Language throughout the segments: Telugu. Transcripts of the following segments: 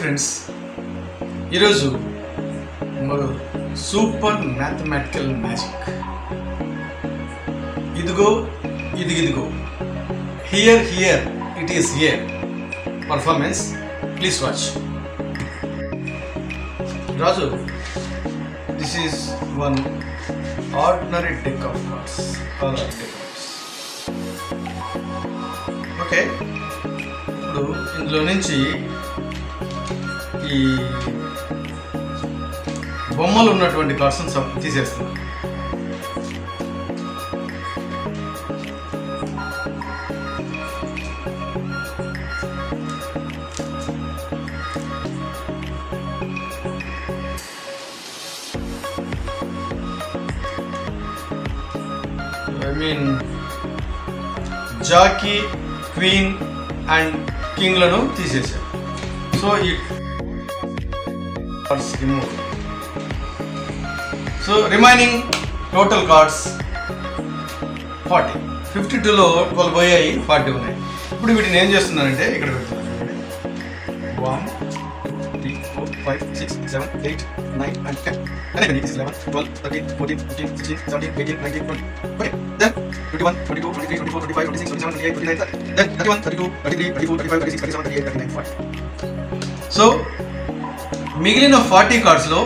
ఫ్రెండ్స్ ఈరోజు మరో సూపర్ మ్యాథమెటికల్ మ్యాజిక్ ఇదిగో ఇది ఇదిగో here here it is here performance please watch Raju this is one ordinary deck of cards or deck okay ఇప్పుడు ఇందులో నుంచి ఈ బొమ్మలు ఉన్నటువంటి కార్డ్స్ తీసేస్తున్నాను I mean jack queen and కింగ్లను తీసేశారు సో ఈ cards remove so remaining total cards forty fifty టూలో ట్వెల్వ్ పోయాయి ఫార్టీ ఉన్నాయి ఇప్పుడు వీటిని ఏం చేస్తున్నానంటే ఇక్కడ పెడుతున్నాను one three four five six seven eight nine and ten అలాగే six eleven twelve thirteen fourteen fifteen sixteen seventeen eighteen nineteen twenty okay then twenty one twenty two twenty three twenty four twenty five twenty six twenty seven twenty eight twenty nine then thirty one thirty two thirty three thirty four thirty five thirty six thirty seven thirty eight thirty nine forty so మిగిలిన ఫార్టీ కార్డ్స్లో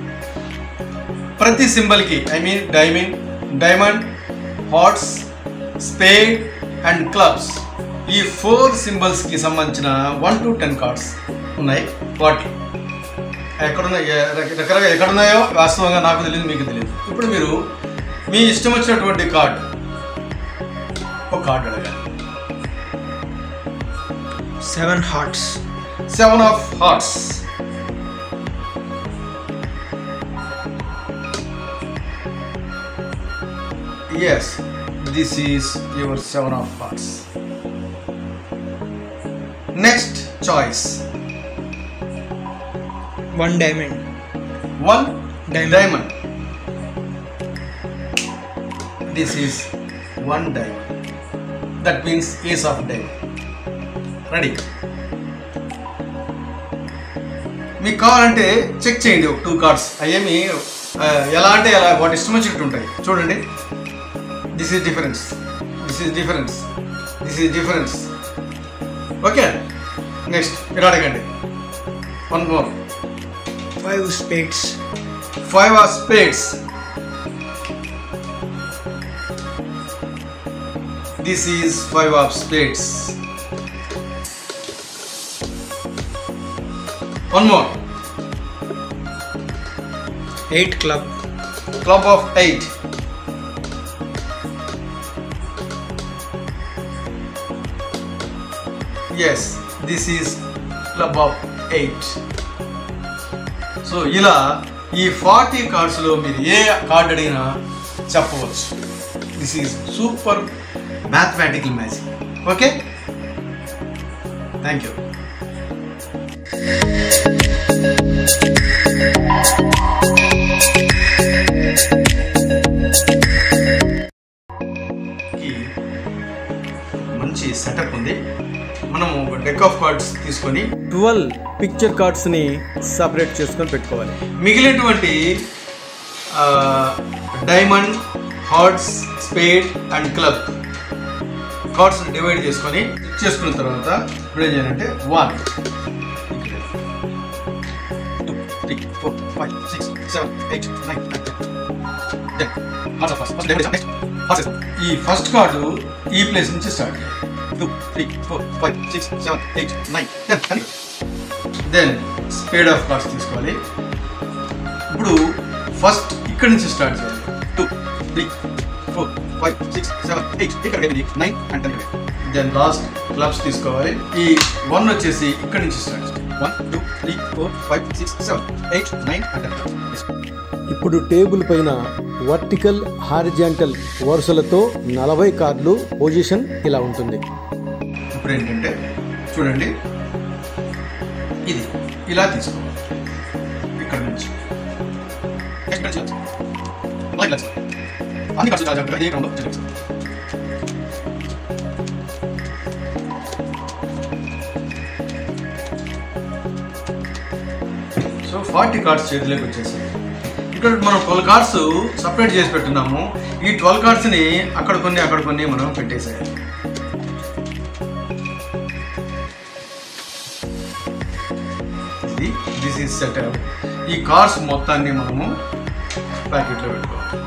ప్రతి సింబల్కి I mean diamond diamond hearts spade and clubs ఈ ఫోర్ సింబల్స్కి సంబంధించిన వన్ టు టెన్ కార్డ్స్ ఉన్నాయి వాటి ఎక్కడున్నాయి రకరకాల ఎక్కడున్నాయో వాస్తవంగా నాకు తెలియదు మీకు తెలియదు ఇప్పుడు మీరు మీ ఇష్టం వచ్చినటువంటి కార్డ్ ఒక కార్డ్ అడగాలి seven hearts seven of hearts yes this is your seven of hearts next choice one diamond one Diamond. Diamond this is one diamond that means ace of diamond ready మీకు కావాలంటే చెక్ చేయండి ఒక టూ కార్డ్స్ అవేమి ఆ, ఎలా అంటే ఎలా వాటి ఇష్టం వచ్చినట్టు ఉంటాయి చూడండి this is difference this is difference this is difference okay next మీరు అడగండి one more five spades five of spades. This is five of spades. One more. Eight club Club of eight. Yes, this is club of eight. So ఇలా ఈ ఫార్టీ కార్డ్స్లో మీరు ఏ కార్డ్ అడిగినా చెప్పవచ్చు this is super mathematical magic okay thank you మంచి సెటప్ ఉంది మనము ఒక డెక్ ఆఫ్ కార్డ్స్ తీసుకొని ట్వెల్వ్ పిక్చర్ కార్డ్స్ని సపరేట్ చేసుకొని పెట్టుకోవాలి మిగిలినటువంటి diamond hearts spade and club cards divide చేసుకొని చెక్ చేసుకున్న తర్వాత ఇప్పుడు ఏం చేయాలంటే one two three four five six seven eight nine ఈ ఫస్ట్ కార్డు ఈ ప్లేస్ నుంచి start two three four five six seven eight nine ten then spade of cards తీసుకోవాలి ఇప్పుడు ఫస్ట్ ఇక్కడి నుంచి స్టార్ట్ చేయాలి two three four five six seven eight ఇక్కడ nine and ten then last clubs తీసుకోవాలి ఈ వన్ వచ్చేసి ఇక్కడి నుంచి స్టార్ట్ చేయాలి one two three four five six seven eight nine and ten ఇప్పుడు టేబుల్ పైన వర్టికల్ హారిజాంటల్ వరుసలతో నలభై కార్డులు పొజిషన్ ఇలా ఉంటుంది ఇప్పుడు ఏంటంటే చూడండి ఇది ఇలా తీసుకోవాలి ఇక్కడ నుంచి నెక్స్ట్ ఇక్కడ నుంచి ఇలా ఇలా తీసుకోవాలి. అన్ని ఖర్చు చాలా జాగ్రత్తగా ఏ క్రమంలో చేయాలి. ఫార్టీ కార్డ్స్ చేతిలోకి వచ్చేసాయి ఇక్కడ మనం ట్వెల్వ్ కార్డ్స్ సపరేట్ చేసి పెట్టున్నాము ఈ ట్వెల్వ్ కార్డ్స్ని అక్కడ కొన్ని అక్కడ కొన్ని మనం పెట్టేసేయాలి ఇది దిస్ ఈజ్ సెటప్ ఈ కార్డ్స్ మొత్తాన్ని మనము ప్యాకెట్లో పెట్టుకోవాలి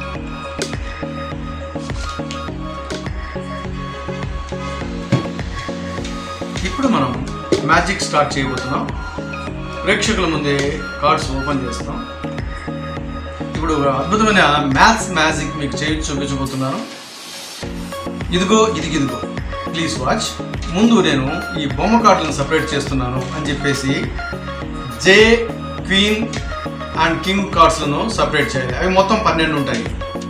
ఇప్పుడు మనం మ్యాజిక్ స్టార్ట్ చేయబోతున్నాం ప్రేక్షకుల ముందే కార్డ్స్ ఓపెన్ చేస్తాం ఇప్పుడు అద్భుతమైన మ్యాథ్స్ మ్యాజిక్ మీకు చేయి చూపించబోతున్నాను ఇదిగో ఇది ఇదిగో ప్లీజ్ వాచ్ ముందు నేను ఈ బొమ్మ కార్డులను సపరేట్ చేస్తున్నాను అని చెప్పేసి జే క్వీన్ అండ్ కింగ్ కార్డ్స్లను సపరేట్ చేయాలి అవి మొత్తం పన్నెండు ఉంటాయి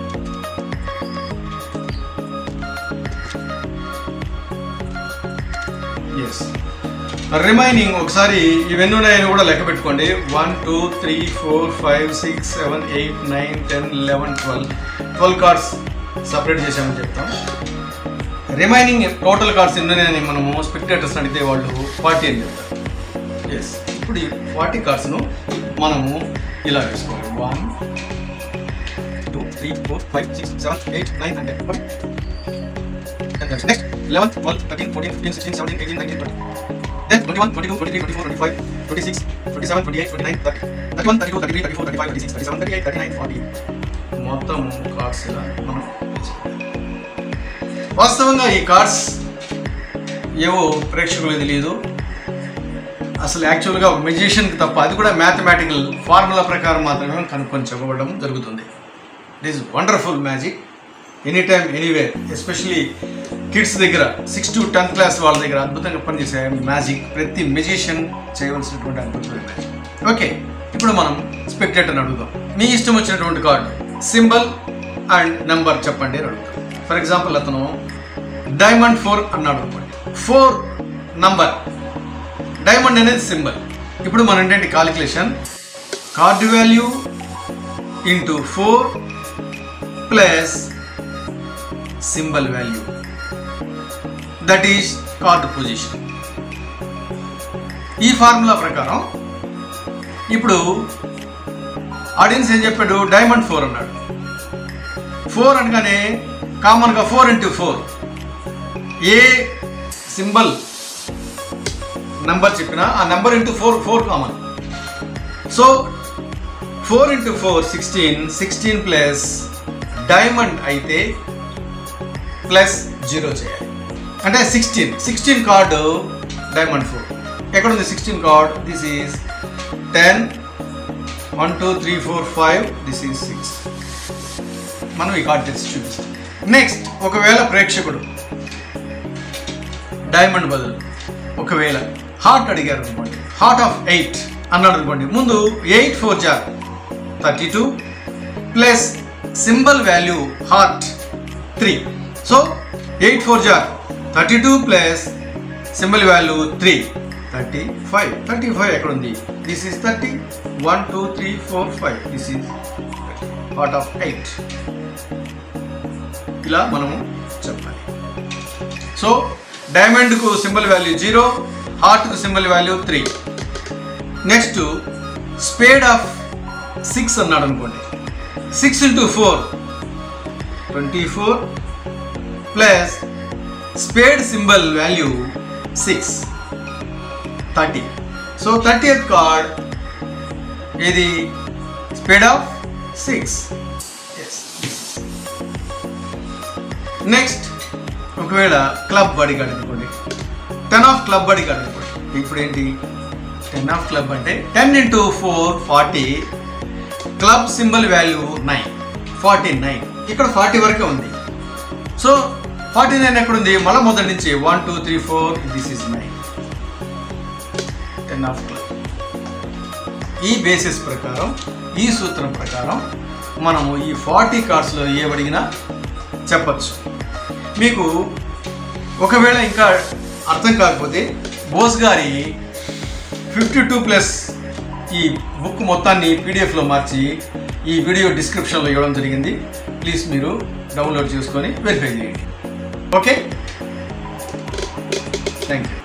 ఎస్ రిమైనింగ్ ఒకసారి ఇవన్నీ ఉన్నాయని కూడా లెక్క పెట్టుకోండి one two three four five six seven eight nine ten eleven twelve twelve cards separate చేసామని చెప్తాం రిమైనింగ్ టోటల్ కార్డ్స్ ఎన్ని ఉన్నాయని మనము స్పెక్టేటర్స్ అడిగితే వాళ్ళు ఫార్టీ అని చెప్తారు ఎస్ ఇప్పుడు ఈ ఫార్టీ కార్డ్స్ను మనము ఇలా వేసుకోవాలి one two three four five six seven eight nine and ten next eleven twelve thirteen fourteen fifteen sixteen seventeen eighteen nineteen twenty then twenty one twenty two twenty three twenty four twenty five twenty six twenty seven twenty eight twenty nine thirty thirty one thirty two thirty three thirty four thirty five thirty six thirty seven thirty eight thirty nine forty మొత్తం కార్డ్స్ ఇలా మనం వేసుకోవాలి. వాస్తవంగా ఈ కార్డ్స్ ఏవో ప్రేక్షకులకు తెలియదు అసలు యాక్చువల్గా ఒక మెజిషియన్కి తప్ప అది కూడా మ్యాథమెటికల్ ఫార్ములా ప్రకారం మాత్రమే కనుక్కొని చెప్పబడడం జరుగుతుంది it is wonderful magic any time anywhere especially kids దగ్గర సిక్స్ టు టెన్త్ క్లాస్ వాళ్ళ దగ్గర అద్భుతంగా పనిచేసే మ్యాజిక్ ప్రతి మెజిషియన్ చేయవలసినటువంటి అద్భుతమైన మ్యాజిక్ ఓకే ఇప్పుడు మనం స్పెక్టేటర్ని అడుగుదాం మీ ఇష్టం వచ్చినటువంటి కార్డు సింబల్ అండ్ నెంబర్ చెప్పండి అని అడుగుతాం ఫర్ ఎగ్జాంపుల్ అతను డైమండ్ ఫోర్ అన్నాడు అనుకోండి ఫోర్ నంబర్ డైమండ్ అనేది సింబల్ ఇప్పుడు మన ఏంటంటే calculation card value into four plus symbol value that is card position ఈ ఫార్ములా ప్రకారం ఇప్పుడు ఆడియన్స్ ఏం చెప్పాడు డైమండ్ ఫోర్ అన్నాడు ఫోర్ అనగానే కామన్గా ఫోర్ ఇంటూ ఫోర్ ఏ సింబల్ నంబర్ చెప్పినా ఆ number into four four common so four into four sixteen sixteen plus diamond అయితే ప్లస్ జీరో చేయాలి అంటే sixteen sixteen card diamond four ఎక్కడ ఉంది sixteen card this is ten one two three four five this is six మనం ఈ కార్డ్ తెచ్చి చూపిస్తాం నెక్స్ట్ ఒకవేళ ప్రేక్షకుడు డైమండ్ బదులు ఒకవేళ హార్ట్ అడిగారు అనుకోండి హార్ట్ ఆఫ్ ఎయిట్ అన్నాడు అనుకోండి ముందు ఎయిట్ ఫోర్ జార్ thirty two plus symbol value heart three so eight four జార్ thirty two plus symbol value three thirty five thirty five ఎక్కడ ఉంది this is thirty one two three four five this is heart of eight ఇలా మనము చెప్పాలి సో డైమండ్కు సింబల్ వాల్యూ జీరో హార్ట్కు symbol value three next spade of six అన్నాడు అనుకోండి six into four twenty four plus spade symbol value six thirty so thirtieth card ఇది స్పేడ్ ఆఫ్ సిక్స్ నెక్స్ట్ ఒకవేళ క్లబ్ అడిగాడు అనుకోండి టెన్ ఆఫ్ క్లబ్ అడిగాడు అనుకోండి ఇప్పుడు ఏంటి టెన్ ఆఫ్ క్లబ్ అంటే ten into four forty club symbol value nine forty nine ఇక్కడ ఫార్టీ వరకే ఉంది సో ఫార్టీ నైన్ ఎక్కడ ఉంది మళ్ళీ మొదటి నుంచి one two three four this is nine ten of club ఈ బేసిస్ ప్రకారం ఈ సూత్రం ప్రకారం మనము ఈ ఫార్టీ కార్డ్స్లో ఏ అడిగినా చెప్పచ్చు మీకు ఒకవేళ ఇంకా అర్థం కాకపోతే బోస్ గారి ఫిఫ్టీ టూ ప్లస్ ఈ బుక్ మొత్తాన్ని పీడిఎఫ్లో మార్చి ఈ వీడియో డిస్క్రిప్షన్లో ఇవ్వడం జరిగింది ప్లీజ్ మీరు డౌన్లోడ్ చేసుకొని వెరిఫై చేయండి ఓకే థ్యాంక్ యూ